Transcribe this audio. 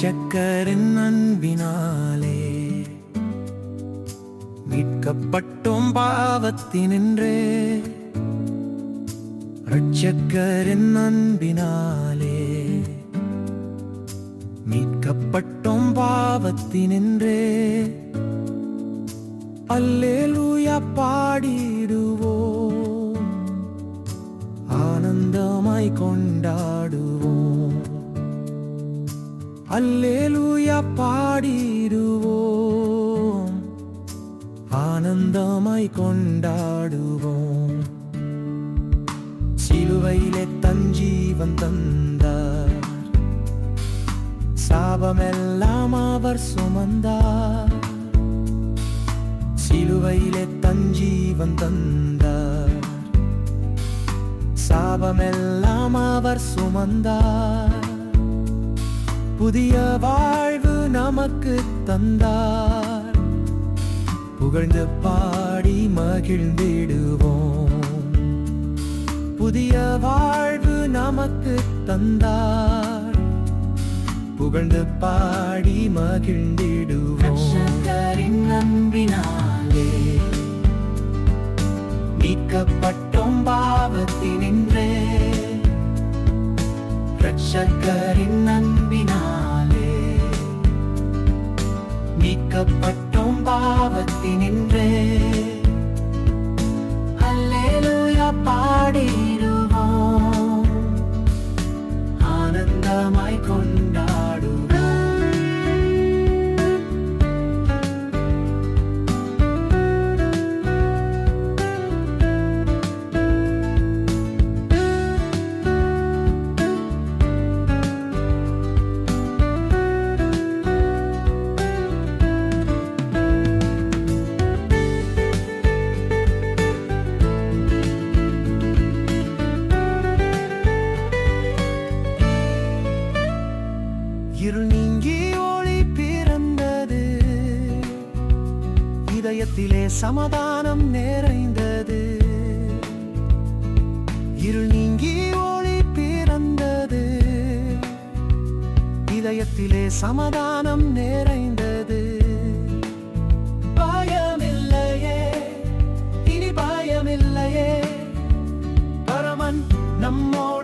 இரட்சக்கரின் அன்பினாலே மீட்கப்பட்டோம் பாவத்தினின்றே இரட்சக்கரின் அன்பினாலே மீட்கப்பட்டோம் பாவத்தினின்றே அல்லேலூயா பாடிடுவோம் ஆனந்தமாய் கொண்டாடுவோம் அல்லேலூயா பாடிடுவோம் ஆனந்தமாய் கொண்டாடுவோம் சிலுவையிலே தன் ஜீவன் தந்தார் சாபமெல்லாம் அவர் சுமந்தார் சிலுவையிலே தன் ஜீவன் தந்தார் சாபமெல்லாம் அவர் சுமந்தார் புதிய வாழ்வு நமக்கு தந்தார் புகழ்ந்து பாடி மகிழ்ந்திடுவோம் புதிய வாழ்வு நமக்கு தந்தார் புகழ்ந்து பாடி மகிழ்ந்திடுவோம் ரட்சகரின் அன்பினாலே மீட்கப்பட்டோம் பாவத்தினின்றே ரட்சகரின் அன்பினாலே மீட்கப்பட்டோம் பாவத்தினின்றே அல்லேலூயா பாடிடுவோம் ஆனந்தமாய் கொண்டாடுவோம் இருள் நீங்கி ஒளி பிறந்தது இதயத்திலே சமாதானம் நிறைந்தது இருள் நீங்கி ஒளி பிறந்தது இதயத்திலே சமாதானம் நிறைந்தது பயமில்லையே இனி பயமில்லையே பரமன் நம்மோடு